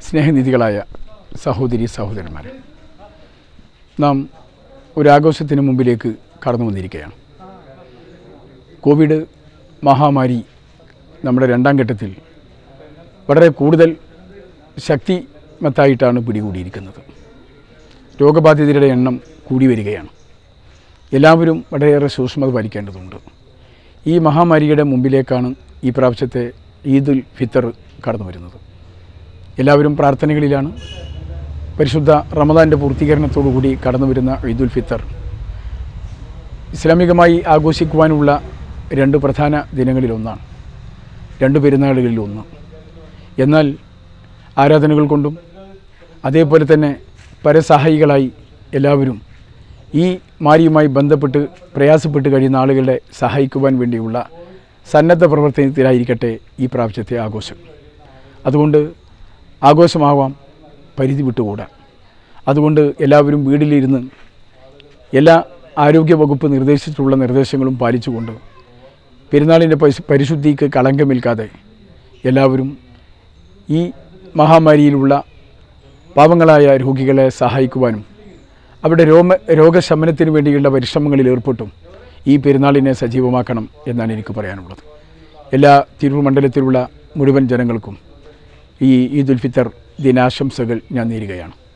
സ്നേഹനിധികളായ സഹോദരി സഹോദരന്മാരെ നാം ഒരാഘോഷത്തിന് മുമ്പിലേക്ക് കടന്നു വന്നിരിക്കുകയാണ് കോവിഡ് മഹാമാരി നമ്മുടെ രണ്ടാം ഘട്ടത്തിൽ വളരെ കൂടുതൽ ശക്തിമത്തായിട്ടാണ് പിടികൂടിയിരിക്കുന്നത് രോഗബാധിതരുടെ എണ്ണം കൂടി വരികയാണ് എല്ലാവരും വളരെയേറെ സൂക്ഷ്മത പാലിക്കേണ്ടതുണ്ട് ഈ മഹാമാരിയുടെ മുമ്പിലേക്കാണ് ഈ പ്രാവശ്യത്തെ ഈദുൽ ഫിത്തർ കടന്നു വരുന്നത് എല്ലാവരും പ്രാർത്ഥനകളിലാണ് പരിശുദ്ധ റമദാൻ്റെ പൂർത്തീകരണത്തോടുകൂടി കടന്നു വരുന്ന ഈദുൽ ഫിത്തർ ഇസ്ലാമികമായി ആഘോഷിക്കുവാനുള്ള രണ്ട് പ്രധാന ദിനങ്ങളിലൊന്നാണ് രണ്ട് പെരുന്നാളുകളിൽ ഒന്ന് എന്നാൽ ആരാധനകൾ കൊണ്ടും അതേപോലെ തന്നെ പരസഹായികളായി എല്ലാവരും ഈ മാരിയുമായി ബന്ധപ്പെട്ട് പ്രയാസപ്പെട്ട് കഴിയുന്ന ആളുകളെ സഹായിക്കുവാൻ വേണ്ടിയുള്ള സന്നദ്ധ പ്രവർത്തനത്തിലായിരിക്കട്ടെ ഈ പ്രാവശ്യത്തെ ആഘോഷം അതുകൊണ്ട് ആഘോഷമാവാം പരിധി വിട്ടുകൂടാ അതുകൊണ്ട് എല്ലാവരും വീട്ടിലിരുന്ന് എല്ലാ ആരോഗ്യ വകുപ്പ് നിർദ്ദേശിച്ചിട്ടുള്ള നിർദ്ദേശങ്ങളും പാലിച്ചുകൊണ്ട് പെരുന്നാളിൻ്റെ പരിശു പരിശുദ്ധിക്ക് കളങ്കമേൽക്കാതെ എല്ലാവരും ഈ മഹാമാരിയിലുള്ള പാവങ്ങളായ രോഗികളെ സഹായിക്കുവാനും അവരുടെ രോമ രോഗശമനത്തിന് വേണ്ടിയുള്ള പരിശ്രമങ്ങളിൽ ഏർപ്പെട്ടും ഈ പെരുന്നാളിനെ സജീവമാക്കണം എന്നാണ് എനിക്ക് പറയാനുള്ളത് എല്ലാ തിരൂർ മണ്ഡലത്തിലുള്ള മുഴുവൻ ജനങ്ങൾക്കും ഈ ഈദുൽ ഫിത്തർ ദിനാശംസകൾ ഞാൻ നേരുകയാണ്